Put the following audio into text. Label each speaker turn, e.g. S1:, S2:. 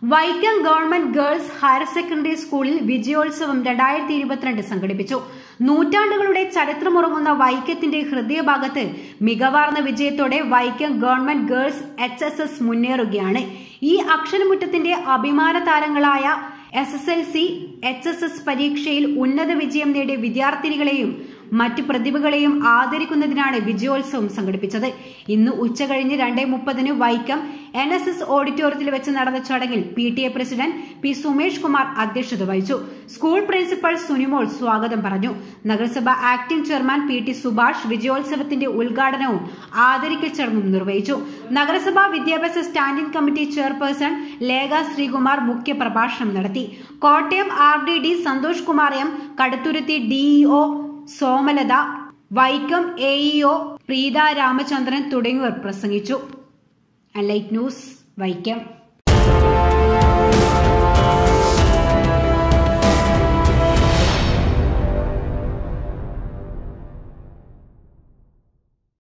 S1: Vaikom government girls higher secondary സ്കൂളിൽ വിജയോത്സവം രണ്ടായിരത്തി ഇരുപത്തിരണ്ട് സംഘടിപ്പിച്ചു നൂറ്റാണ്ടുകളുടെ ചരിത്രമുറങ്ങുന്ന വൈക്കത്തിന്റെ ഹൃദയഭാഗത്ത് മികവാർന്ന വിജയത്തോടെ Vaikom government girls H S S മുന്നേറുകയാണ് ഈ അക്ഷരമുറ്റത്തിന്റെ അഭിമാന താരങ്ങളായ S S L C H S S പരീക്ഷയിൽ ഉന്നത വിജയം നേടിയ വിദ്യാർത്ഥിനികളെയും മറ്റു പ്രതിഭകളെയും ആദരിക്കുന്നതിനാണ് വിജയോത്സവം സംഘടിപ്പിച്ചത് ഇന്ന് ഉച്ചകഴിഞ്ഞ് രണ്ടേ മുപ്പതിന് വൈക്കം എൻ എസ് എസ് ഓഡിറ്റോറിയത്തിൽ വെച്ച് നടന്ന ചടങ്ങിൽ P T A president P Sumesh Kumar അധ്യക്ഷത വഹിച്ചു സ്കൂൾ പ്രിൻസിപ്പൽ സുനിമോൾ സ്വാഗതം പറഞ്ഞു നഗരസഭ acting chairman P T Subhash വിജയോത്സവത്തിന്റെ ഉദ്ഘാടനവും ആദരിക്കൽ ചടങ്ങും നിർവഹിച്ചു നഗരസഭാ വിദ്യാഭ്യാസ standing committee chairperson Lekha Sreekumar മുഖ്യപ്രഭാഷണം നടത്തി Kottayam R D D Santhosh Kumar M Kaduthuruthy DEO Somalatha Vaikom AEO Preetha Ramachandran തുടങ്ങിയവർ പ്രസംഗിച്ചു ലൈറ്റ് ന്യൂസ് വൈക്കം